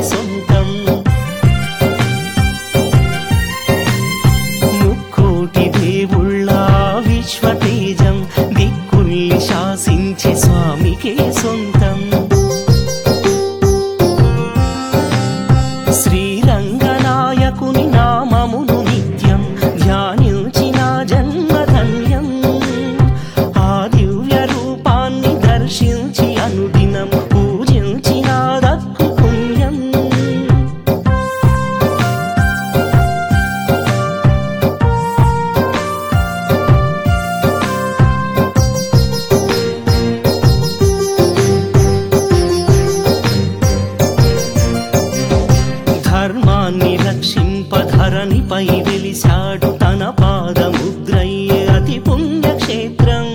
సొంతం ముక్కోటి దేవుళ్ళ విశ్వతేజం దిక్కుల్ని శాసించే స్వామికే సొంతం శ్రీరంగనాయకుని నామమును నిత్యం ధ్యానించిన జన్మధన్యం ఆ దివ్య రూపాన్ని దర్శించి అనుదినం పూజించిన దక్కు పుణ్యం ధర్మాన్ని రక్షింపధరణిపై వెలిశాడు తన పాదముద్రయ్యే అతి పుణ్యక్షేత్రం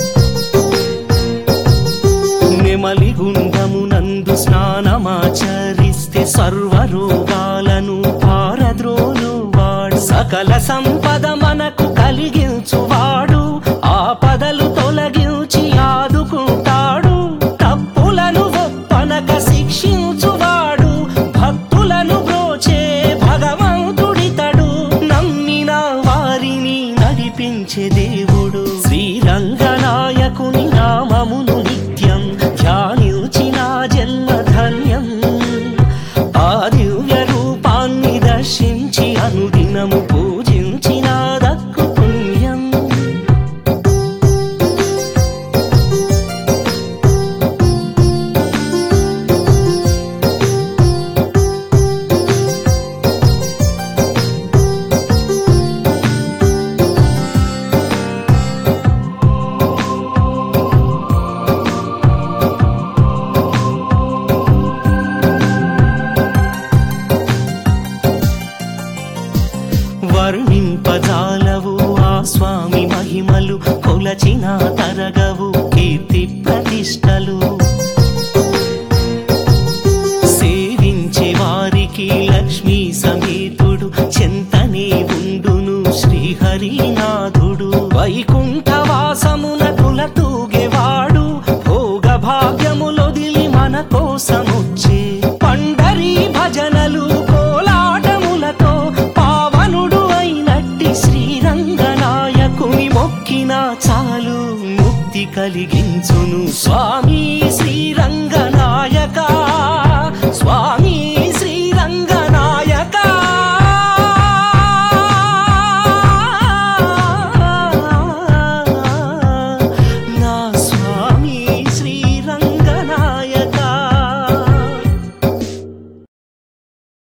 నెమలి గుండమునందు స్నానమాచరిస్తే సర్వరోగాలను పారద్రోలు వాడు సకల సంపద మనకు కలిగించువాడు ఆపదలు తొలగించి ఆదుకుంటాడు తప్పులను ఒప్పనక శిక్షించువాడు భక్తులను బ్రోచే భగవంతుడితడు నమ్మిన వారిని నడిపించే దేవుడు శ్రీరంగనాయకుని నామమును నిత్యం ధ్యానించిన జన్మధన్యం ఆ దివ్య రూపాన్ని దర్శించి అనుదినము పూజించిన దక్కు పుణ్యం వర్ణింపజాలవు ఆ స్వామి మహిమలు కొలచిన తరగవు కీర్తి ప్రతిష్టలు సేవించే వారికి లక్ష్మీ సమేతుడు చెంతనే ఉండును శ్రీహరినాథుడు వైకుంఠవాసమున కులతూగేవాడు భోగ భాగ్యములొదిలి మన కోసమొచ్చే పండరీ భజనలు కోలాటములతో పావనుడు అయినట్టి శ్రీరంగనాయకుని మొక్కిన చాలు ముక్తి కలిగించును స్వామి శ్రీరంగ